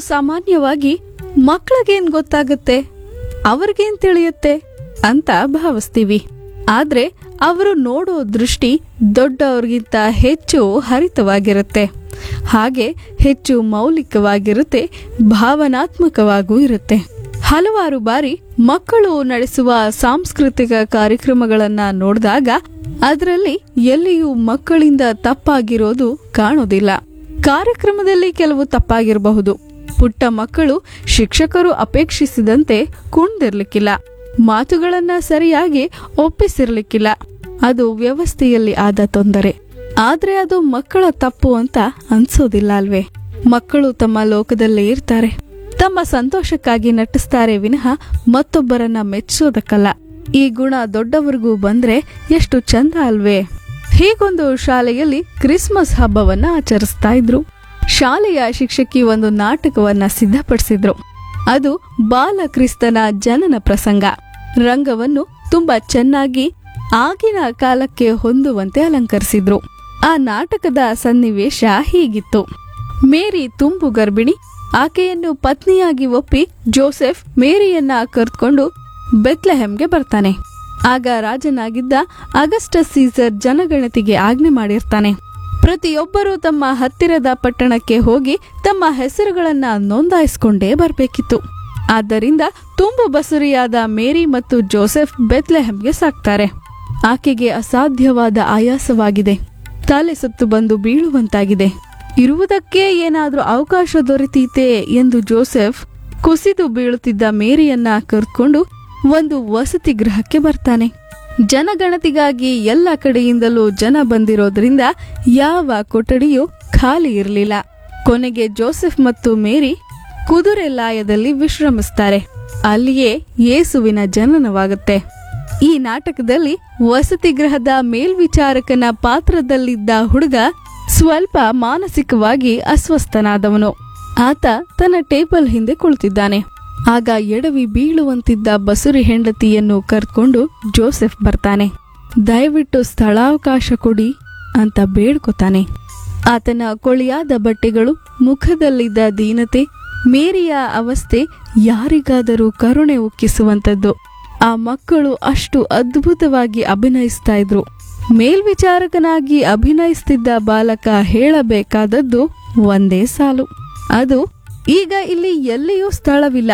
ಸಾಮಾನ್ಯವಾಗಿ ಮಕ್ಳಿಗೇನ್ ಗೊತ್ತಾಗುತ್ತೆ ಅವ್ರಿಗೇನ್ ತಿಳಿಯುತ್ತೆ ಅಂತ ಭಾವಿಸ್ತೀವಿ ಆದ್ರೆ ಅವರು ನೋಡೋ ದೃಷ್ಟಿ ದೊಡ್ಡವ್ರಿಗಿಂತ ಹೆಚ್ಚು ಹರಿತವಾಗಿರುತ್ತೆ ಹಾಗೆ ಹೆಚ್ಚು ಮೌಲಿಕವಾಗಿರುತ್ತೆ ಭಾವನಾತ್ಮಕವಾಗೂ ಇರುತ್ತೆ ಹಲವಾರು ಬಾರಿ ಮಕ್ಕಳು ನಡೆಸುವ ಸಾಂಸ್ಕೃತಿಕ ಕಾರ್ಯಕ್ರಮಗಳನ್ನ ನೋಡಿದಾಗ ಅದರಲ್ಲಿ ಎಲ್ಲಿಯೂ ಮಕ್ಕಳಿಂದ ತಪ್ಪಾಗಿರೋದು ಕಾಣೋದಿಲ್ಲ ಕಾರ್ಯಕ್ರಮದಲ್ಲಿ ಕೆಲವು ತಪ್ಪಾಗಿರಬಹುದು ಪುಟ್ಟ ಮಕ್ಕಳು ಶಿಕ್ಷಕರು ಅಪೇಕ್ಷಿಸಿದಂತೆ ಕುಣ್ದಿರ್ಲಿಕ್ಕಿಲ್ಲ ಮಾತುಗಳನ್ನ ಸರಿಯಾಗಿ ಒಪ್ಪಿಸಿರ್ಲಿಕ್ಕಿಲ್ಲ ಅದು ವ್ಯವಸ್ಥೆಯಲ್ಲಿ ಆದ ತೊಂದರೆ ಆದ್ರೆ ಅದು ಮಕ್ಕಳ ತಪ್ಪು ಅಂತ ಅನ್ಸೋದಿಲ್ಲ ಅಲ್ವೇ ಮಕ್ಕಳು ತಮ್ಮ ಲೋಕದಲ್ಲೇ ಇರ್ತಾರೆ ತಮ್ಮ ಸಂತೋಷಕ್ಕಾಗಿ ನಟಿಸ್ತಾರೆ ವಿನಃ ಮತ್ತೊಬ್ಬರನ್ನ ಮೆಚ್ಚೋದಕ್ಕಲ್ಲ ಈ ಗುಣ ದೊಡ್ಡವರಿಗೂ ಬಂದ್ರೆ ಎಷ್ಟು ಚಂದ ಅಲ್ವೇ ಹೀಗೊಂದು ಶಾಲೆಯಲ್ಲಿ ಕ್ರಿಸ್ಮಸ್ ಹಬ್ಬವನ್ನ ಆಚರಿಸ್ತಾ ಇದ್ರು ಶಾಲೆಯ ಶಿಕ್ಷಕಿ ಒಂದು ನಾಟಕವನ್ನ ಸಿದ್ಧಪಡಿಸಿದ್ರು ಅದು ಬಾಲಕ್ರಿಸ್ತನ ಜನನ ಪ್ರಸಂಗ ರಂಗವನ್ನು ತುಂಬಾ ಚೆನ್ನಾಗಿ ಆಗಿನ ಕಾಲಕ್ಕೆ ಹೊಂದುವಂತೆ ಅಲಂಕರಿಸಿದ್ರು ಆ ನಾಟಕದ ಸನ್ನಿವೇಶ ಹೀಗಿತ್ತು ಮೇರಿ ತುಂಬು ಗರ್ಭಿಣಿ ಆಕೆಯನ್ನು ಪತ್ನಿಯಾಗಿ ಒಪ್ಪಿ ಜೋಸೆಫ್ ಮೇರಿಯನ್ನ ಕರೆದುಕೊಂಡು ಬೆತ್ಲೆಹೆಮ್ಗೆ ಬರ್ತಾನೆ ಆಗ ರಾಜನಾಗಿದ್ದ ಅಗಸ್ಟಸ್ ಸೀಸರ್ ಜನಗಣತಿಗೆ ಆಜ್ಞೆ ಮಾಡಿರ್ತಾನೆ ಪ್ರತಿಯೊಬ್ಬರೂ ತಮ್ಮ ಹತ್ತಿರದ ಪಟ್ಟಣಕ್ಕೆ ಹೋಗಿ ತಮ್ಮ ಹೆಸರುಗಳನ್ನ ನೋಂದಾಯಿಸಿಕೊಂಡೇ ಬರಬೇಕಿತ್ತು ಆದ್ದರಿಂದ ತುಂಬು ಬಸುರಿಯಾದ ಮೇರಿ ಮತ್ತು ಜೋಸೆಫ್ ಬೆತ್ಲೆಹೆಮ್ಗೆ ಸಾಕ್ತಾರೆ ಆಕೆಗೆ ಅಸಾಧ್ಯವಾದ ಆಯಾಸವಾಗಿದೆ ತಲೆ ಸುತ್ತು ಬಂದು ಬೀಳುವಂತಾಗಿದೆ ಇರುವುದಕ್ಕೆ ಏನಾದ್ರೂ ಅವಕಾಶ ದೊರೆತೀತೆ ಎಂದು ಜೋಸೆಫ್ ಕುಸಿದು ಬೀಳುತ್ತಿದ್ದ ಮೇರಿಯನ್ನ ಕರೆದುಕೊಂಡು ಒಂದು ವಸತಿ ಗೃಹಕ್ಕೆ ಬರ್ತಾನೆ ಜನಗಣತಿಗಾಗಿ ಎಲ್ಲ ಕಡೆಯಿಂದಲೂ ಜನ ಬಂದಿರೋದ್ರಿಂದ ಯಾವ ಕೊಠಡಿಯೂ ಖಾಲಿ ಇರಲಿಲ್ಲ ಕೊನೆಗೆ ಜೋಸೆಫ್ ಮತ್ತು ಮೇರಿ ಕುದುರೆ ಲಾಯದಲ್ಲಿ ವಿಶ್ರಮಿಸ್ತಾರೆ ಅಲ್ಲಿಯೇ ಯೇಸುವಿನ ಜನನವಾಗುತ್ತೆ ಈ ನಾಟಕದಲ್ಲಿ ವಸತಿ ಗೃಹದ ಮೇಲ್ವಿಚಾರಕನ ಪಾತ್ರದಲ್ಲಿದ್ದ ಹುಡುಗ ಸ್ವಲ್ಪ ಮಾನಸಿಕವಾಗಿ ಅಸ್ವಸ್ಥನಾದವನು ಆತ ತನ್ನ ಟೇಬಲ್ ಹಿಂದೆ ಕುಳಿತಿದ್ದಾನೆ ಆಗ ಎಡವಿ ಬೀಳುವಂತಿದ್ದ ಬಸುರಿ ಹೆಂಡತಿಯನ್ನು ಕರ್ಕೊಂಡು ಜೋಸೆಫ್ ಬರ್ತಾನೆ ದಯವಿಟ್ಟು ಸ್ಥಳಾವಕಾಶ ಕೊಡಿ ಅಂತ ಬೇಡ್ಕೊತಾನೆ ಆತನ ಕೊಳಿಯಾದ ಬಟ್ಟೆಗಳು ಮುಖದಲ್ಲಿದ್ದ ದೀನತೆ ಮೇರಿಯ ಅವಸ್ಥೆ ಯಾರಿಗಾದರೂ ಕರುಣೆ ಉಕ್ಕಿಸುವಂತದ್ದು ಆ ಮಕ್ಕಳು ಅಷ್ಟು ಅದ್ಭುತವಾಗಿ ಅಭಿನಯಿಸ್ತಾ ಇದ್ರು ಮೇಲ್ವಿಚಾರಕನಾಗಿ ಅಭಿನಯಿಸ್ತಿದ್ದ ಬಾಲಕ ಹೇಳಬೇಕಾದದ್ದು ಒಂದೇ ಸಾಲು ಅದು ಈಗ ಇಲ್ಲಿ ಎಲ್ಲಿಯೂ ಸ್ಥಳವಿಲ್ಲ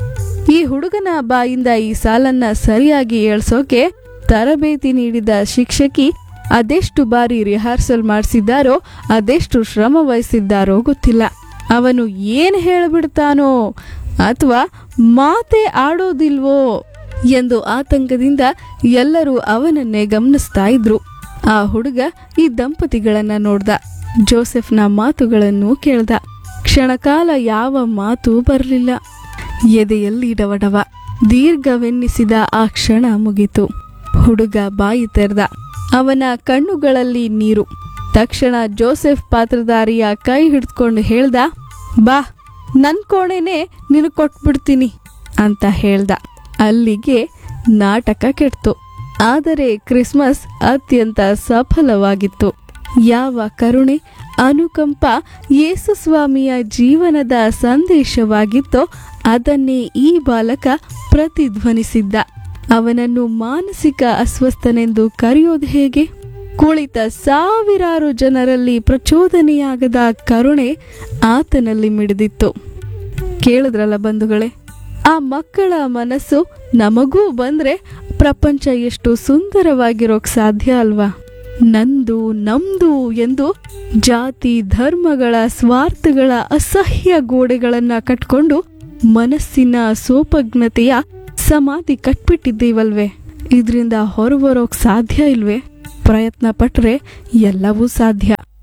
ಈ ಹುಡುಗನ ಬಾಯಿಂದ ಈ ಸಾಲನ್ನ ಸರಿಯಾಗಿ ಏಳ್ಸೋಕೆ ತರಬೇತಿ ನೀಡಿದ ಶಿಕ್ಷಕಿ ಅದೆಷ್ಟು ಬಾರಿ ರಿಹರ್ಸಲ್ ಮಾಡಿಸಿದ್ದಾರೋ ಅದೆಷ್ಟು ಶ್ರಮ ವಹಿಸಿದ್ದಾರೋ ಗೊತ್ತಿಲ್ಲ ಅವನು ಏನ್ ಹೇಳ್ಬಿಡ್ತಾನೋ ಅಥವಾ ಮಾತೆ ಆಡೋದಿಲ್ವೋ ಎಂದು ಆತಂಕದಿಂದ ಎಲ್ಲರೂ ಅವನನ್ನೇ ಗಮನಿಸ್ತಾ ಇದ್ರು ಆ ಹುಡುಗ ಈ ದಂಪತಿಗಳನ್ನ ನೋಡ್ದ ಜೋಸೆಫ್ನ ಮಾತುಗಳನ್ನು ಕೇಳ್ದ ಕ್ಷಣಕಾಲ ಯಾವ ಮಾತು ಬರಲಿಲ್ಲ ಎದೆಯಲ್ಲಿ ಡವಡವ ದೀರ್ಘವೆನ್ನಿಸಿದ ಆ ಕ್ಷಣ ಮುಗಿತು ಹುಡುಗ ಬಾಯಿ ತೆರೆದ ಅವನ ಕಣ್ಣುಗಳಲ್ಲಿ ನೀರು ತಕ್ಷಣ ಜೋಸೆಫ್ ಪಾತ್ರಧಾರಿಯ ಕೈ ಹಿಡ್ಕೊಂಡು ಹೇಳ್ದ ಬಾ ನನ್ ಕೋಣೆನೆ ನಿನಗೆ ಕೊಟ್ಬಿಡ್ತೀನಿ ಅಂತ ಹೇಳ್ದ ಅಲ್ಲಿಗೆ ನಾಟಕ ಕೆಡ್ತು ಆದರೆ ಕ್ರಿಸ್ಮಸ್ ಅತ್ಯಂತ ಸಫಲವಾಗಿತ್ತು ಯಾವ ಕರುಣೆ ಅನುಕಂಪ ಯೇಸುಸ್ವಾಮಿಯ ಜೀವನದ ಸಂದೇಶವಾಗಿತ್ತೋ ಅದನ್ನೇ ಈ ಬಾಲಕ ಪ್ರತಿಧ್ವನಿಸಿದ್ದ ಅವನನ್ನು ಮಾನಸಿಕ ಅಸ್ವಸ್ಥನೆಂದು ಕರೆಯೋದು ಹೇಗೆ ಕುಳಿತ ಸಾವಿರಾರು ಜನರಲ್ಲಿ ಪ್ರಚೋದನೆಯಾಗದ ಕರುಣೆ ಆತನಲ್ಲಿ ಮಿಡಿದಿತ್ತು ಕೇಳಿದ್ರಲ್ಲ ಬಂಧುಗಳೇ ಆ ಮಕ್ಕಳ ಮನಸ್ಸು ನಮಗೂ ಬಂದ್ರೆ ಪ್ರಪಂಚ ಎಷ್ಟು ಸುಂದರವಾಗಿರೋಕ್ ಸಾಧ್ಯ ಅಲ್ವಾ ನಂದು ನಮ್ದು ಎಂದು ಜಾತಿ ಧರ್ಮಗಳ ಸ್ವಾರ್ಥಗಳ ಅಸಹ್ಯ ಗೋಡೆಗಳನ್ನ ಕಟ್ಕೊಂಡು ಮನಸ್ಸಿನ ಸೋಪಜ್ಞತೆಯ ಸಮಾಧಿ ಕಟ್ಬಿಟ್ಟಿದ್ದೀವಲ್ವೇ ಇದರಿಂದ ಹೊರಬರೋಕ್ ಸಾಧ್ಯ ಇಲ್ವೇ ಪ್ರಯತ್ನ ಪಟ್ರೆ ಎಲ್ಲವೂ ಸಾಧ್ಯ